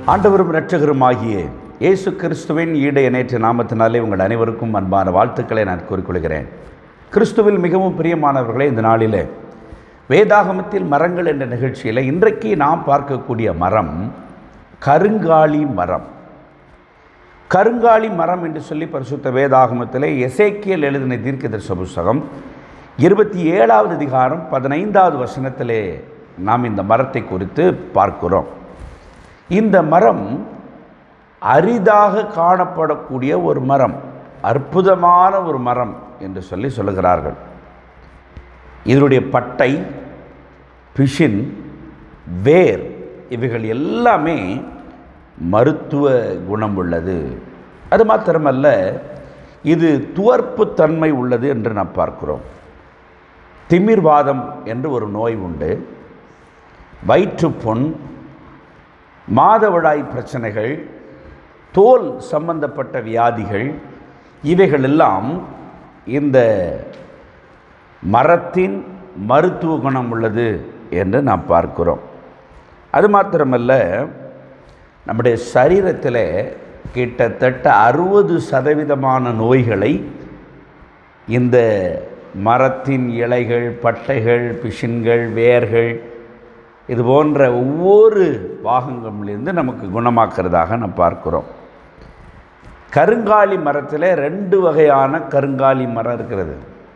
ஆண்டவரும் இரட்சகருமாகிய இயேசு கிறிஸ்துவின் ஈடு இணைற்ற நாமத்தினாலே உங்கள் அனைவருக்கும் அன்பான வாழ்த்துக்களை நான் கூறிக்கொள்கிறேன் கிறிஸ்துவில் மிகவும் பிரியமானவர்களே இந்த நாளிலே வேதாகமத்தில் மரங்கள் என்ற நிகழ்ச்சியில் இன்றைக்கு நாம் பார்க்கக்கூடிய மரம் கருங்காலி மரம் கருங்காலி மரம் என்று சொல்லி பரிசுத்த வேதாகமத்திலே எசேக்கியல் எழுதின தீர்க்கதரிச புஸ்தகம் இருபத்தி ஏழாவது அதிகாரம் பதினைந்தாவது வசனத்திலே நாம் இந்த மரத்தை குறித்து பார்க்கிறோம் இந்த மரம் அரிதாக காணப்படக்கூடிய ஒரு மரம் அற்புதமான ஒரு மரம் என்று சொல்லி சொல்லுகிறார்கள் இதனுடைய பட்டை பிஷின் வேர் இவைகள் எல்லாமே மருத்துவ குணம் உள்ளது அது மாத்திரமல்ல இது துவர்ப்பு தன்மை உள்ளது என்று நாம் பார்க்கிறோம் திமிர்வாதம் என்று ஒரு நோய் உண்டு வயிற்றுப்புண் மாதவிடாய் பிரச்சனைகள் தோல் சம்பந்தப்பட்ட வியாதிகள் இவைகளெல்லாம் இந்த மரத்தின் மருத்துவ குணம் உள்ளது என்று நாம் பார்க்கிறோம் அது மாத்திரமல்ல நம்முடைய சரீரத்தில் கிட்டத்தட்ட அறுபது சதவீதமான நோய்களை இந்த மரத்தின் இலைகள் பட்டைகள் பிஷின்கள் வேர்கள் இது போன்ற ஒவ்வொரு பாகங்களிலிருந்து நமக்கு குணமாக்கிறதாக நாம் பார்க்கிறோம் கருங்காலி மரத்தில் ரெண்டு வகையான கருங்காலி மரம் இருக்கிறது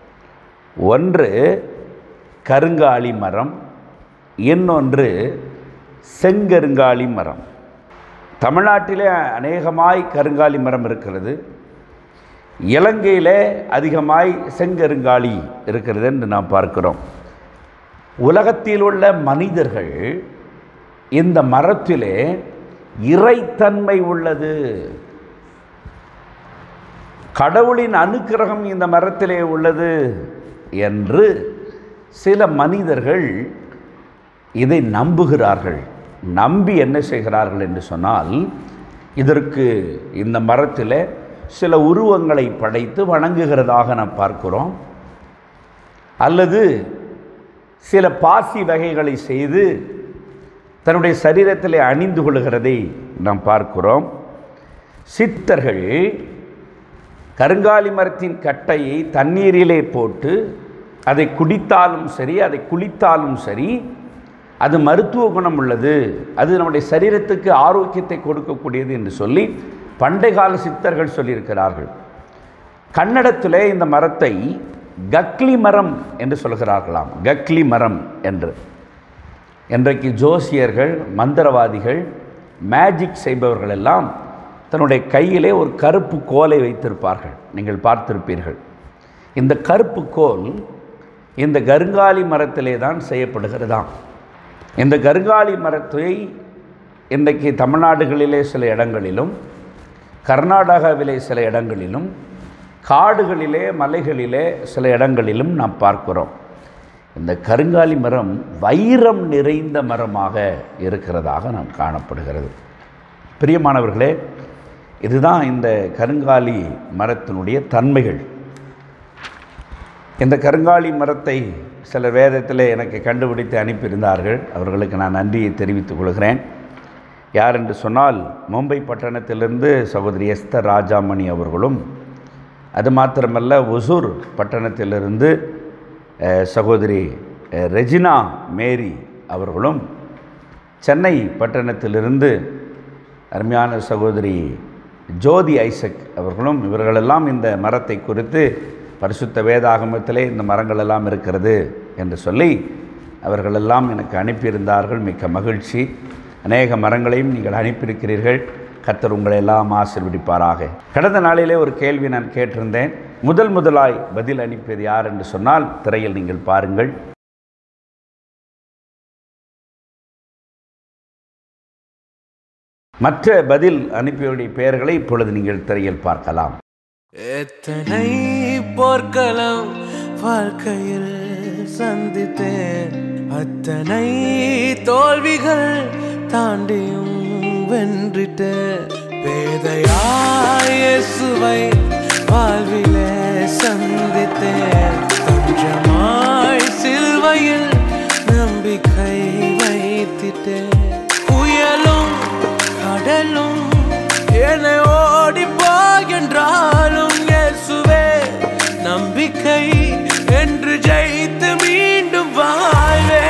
ஒன்று கருங்காலி மரம் இன்னொன்று செங்கருங்காலி மரம் தமிழ்நாட்டிலே அநேகமாய் கருங்காலி மரம் இருக்கிறது இலங்கையில் அதிகமாய் செங்கருங்காலி இருக்கிறது என்று நாம் பார்க்கிறோம் உலகத்தில் உள்ள மனிதர்கள் இந்த மரத்திலே இறைத்தன்மை உள்ளது கடவுளின் அனுக்கிரகம் இந்த மரத்திலே உள்ளது என்று சில மனிதர்கள் இதை நம்புகிறார்கள் நம்பி என்ன செய்கிறார்கள் என்று சொன்னால் இதற்கு இந்த மரத்தில் சில உருவங்களை படைத்து வணங்குகிறதாக நாம் பார்க்கிறோம் அல்லது சில பாசி வகைகளை செய்து தன்னுடைய சரீரத்தில் அணிந்து கொள்கிறதை நாம் பார்க்கிறோம் சித்தர்கள் கருங்காலி மரத்தின் கட்டையை தண்ணீரிலே போட்டு அதை குடித்தாலும் சரி அதை குளித்தாலும் சரி அது மருத்துவ குணம் உள்ளது அது நம்முடைய சரீரத்துக்கு ஆரோக்கியத்தை கொடுக்கக்கூடியது என்று சொல்லி பண்டை கால சித்தர்கள் சொல்லியிருக்கிறார்கள் கன்னடத்தில் இந்த மரத்தை கக்லி மரம் என்று சொல்கிறார்களாம் கக்லி மரம் என்று இன்றைக்கு ஜோசியர்கள் மந்திரவாதிகள் மேஜிக் செய்பவர்கள் எல்லாம் தன்னுடைய கையிலே ஒரு கருப்பு கோலை வைத்திருப்பார்கள் நீங்கள் பார்த்திருப்பீர்கள் இந்த கருப்பு கோல் இந்த கருங்காலி மரத்திலே தான் செய்யப்படுகிறதாம் இந்த கருங்காலி மரத்தை இன்றைக்கு தமிழ்நாடுகளிலே சில இடங்களிலும் கர்நாடகாவிலே சில இடங்களிலும் காடுகளிலே மலைகளிலே சில இடங்களிலும் நாம் பார்க்கிறோம் இந்த கருங்காலி மரம் வைரம் நிறைந்த மரமாக இருக்கிறதாக நாம் காணப்படுகிறது பிரியமானவர்களே இதுதான் இந்த கருங்காலி மரத்தினுடைய தன்மைகள் இந்த கருங்காலி மரத்தை சில வேதத்தில் எனக்கு கண்டுபிடித்து அனுப்பியிருந்தார்கள் அவர்களுக்கு நான் நன்றியை தெரிவித்துக் கொள்கிறேன் யார் என்று சொன்னால் மும்பை பட்டணத்திலிருந்து சகோதரி எஸ்தர் ராஜாமணி அவர்களும் அது மாத்திரமல்ல ஒசூர் பட்டணத்திலிருந்து சகோதரி ரெஜினா மேரி அவர்களும் சென்னை பட்டணத்திலிருந்து அருமையான சகோதரி ஜோதி ஐசக் அவர்களும் இவர்களெல்லாம் இந்த மரத்தை குறித்து பரிசுத்த வேதாகமத்திலே இந்த மரங்கள் எல்லாம் இருக்கிறது என்று சொல்லி அவர்களெல்லாம் எனக்கு அனுப்பியிருந்தார்கள் மிக்க மகிழ்ச்சி அநேக மரங்களையும் நீங்கள் அனுப்பியிருக்கிறீர்கள் கத்தர் உங்களை எல்லாம் ஆசிர்வதிப்பாராக கடந்த நாளிலே ஒரு கேள்வி நான் கேட்டிருந்தேன் முதல் முதலாய் பதில் அனுப்பியது யார் என்று சொன்னால் திரையில் நீங்கள் பாருங்கள் மற்ற பதில் அனுப்பியவருடைய பெயர்களை இப்பொழுது நீங்கள் திரையில் பார்க்கலாம் எத்தனை போர்க்களம் வாழ்க்கையில் சந்தித்தேன் அத்தனை தோல்விகள் தாண்டியும் வென்றிட்டேன் பேதையாய் இயேசுவை வாழ்விலே சந்தித்தேன் தஞ்சமாய் சிலுவையில் நம்பிக்கை வைத்திட்டேன் புயலும் கடல் மீண்டும் வாழ்வே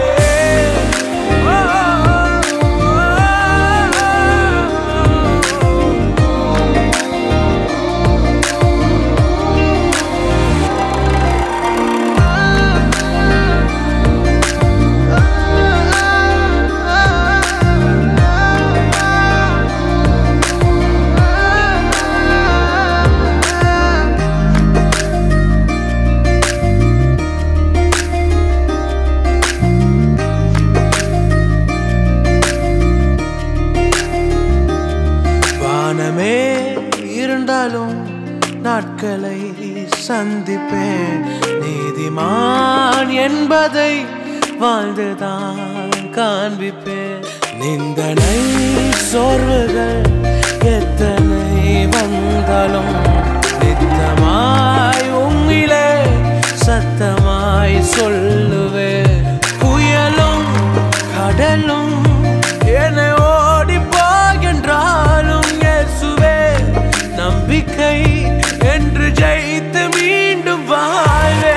வானமே இருந்தாலும் நாட்களை சந்திப்பேன் நீதிமான் என்பதை வாழ்ந்துதான் காண்பிப்பேன் நிந்தனை சோர்வுகள் எத்தனை வந்தாலும் நித்தமாய் உங்கிலே சத்தமாய் சொல்லுவேன் புயலும் கடலும் என்னை ஓடி போகின்றாலும் இயேசுவே நம்பிக்கை என்று ஜெயித்து மீண்டும் வாழ்வே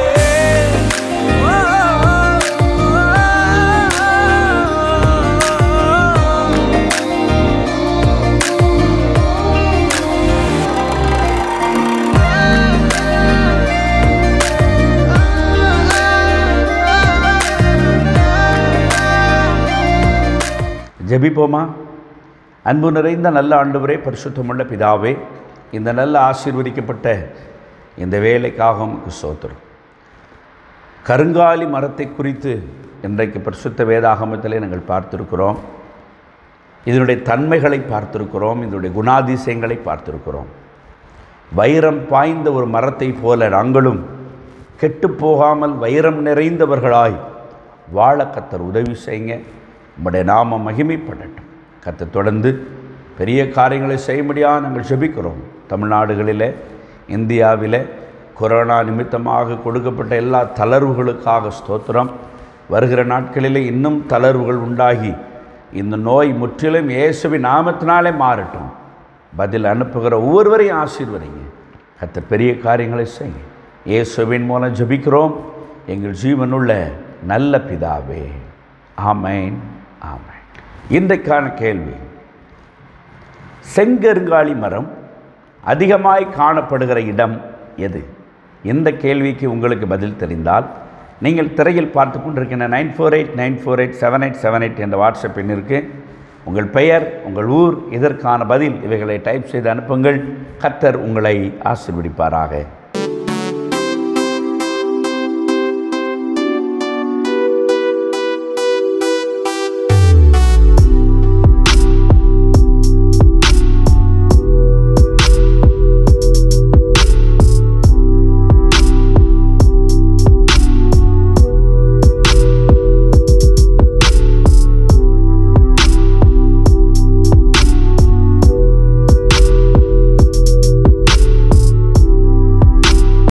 ஜெபிப்போமா அன்பு நிறைந்த நல்ல ஆண்டவரே பரிசுத்தமுள்ள பிதாவே இந்த நல்ல ஆசீர்வதிக்கப்பட்ட இந்த வேலைக்காக உமக்கு சோத்திரம் கருங்காலி மரத்தை குறித்து இன்றைக்கு பரிசுத்த வேதாகமத்திலே நாங்கள் பார்த்திருக்கிறோம் இதனுடைய தன்மைகளை பார்த்திருக்கிறோம் இதனுடைய குணாதிசயங்களை பார்த்திருக்கிறோம் வைரம் பாய்ந்த ஒரு மரத்தை போல நாங்களும் கெட்டுப் போகாமல் வைரம் நிறைந்தவர்களாய் வாழ கத்தர் உதவி செய்யுங்க உம்முடைய நாமம் மகிமைப்படட்டும் கத்தர் தொடர்ந்து பெரிய காரியங்களை செய்யும்படியாக நாங்கள் ஜெபிக்கிறோம் தமிழ்நாடுகளில் இந்தியாவில் கொரோனா நிமித்தமாக கொடுக்கப்பட்ட எல்லா தளர்வுகளுக்காக ஸ்தோத்திரம் வருகிற நாட்களில் இன்னும் தளர்வுகள் உண்டாகி இந்த நோய் முற்றிலும் இயேசுவின் நாமத்தினாலே மாறட்டும் பதில் அனுப்புகிற ஒவ்வொருவரையும் ஆசீர்வதிங்க கத்த பெரிய காரியங்களை செய்யுங்க இயேசுவின் மூலம் ஜெபிக்கிறோம் எங்கள் ஜீவனுள்ள நல்ல பிதாவே ஆமேன் ஆமேன் இன்றைக்கான கேள்வி செங்கருங்காலி மரம் அதிகமாய் காணப்படுகிற இடம் எது இந்த கேள்விக்கு உங்களுக்கு பதில் தெரிந்தால் நீங்கள் திரையில் பார்த்து கொண்டிருக்கின்ற nine four eight nine four eight seven eight seven eight என்ற வாட்ஸ்அப் எண்ணிற்கு உங்கள் பெயர் உங்கள் ஊர் இதற்கான பதில் இவைகளை டைப் செய்து அனுப்புங்கள் கத்தர் உங்களை ஆசீர்வதிப்பாராக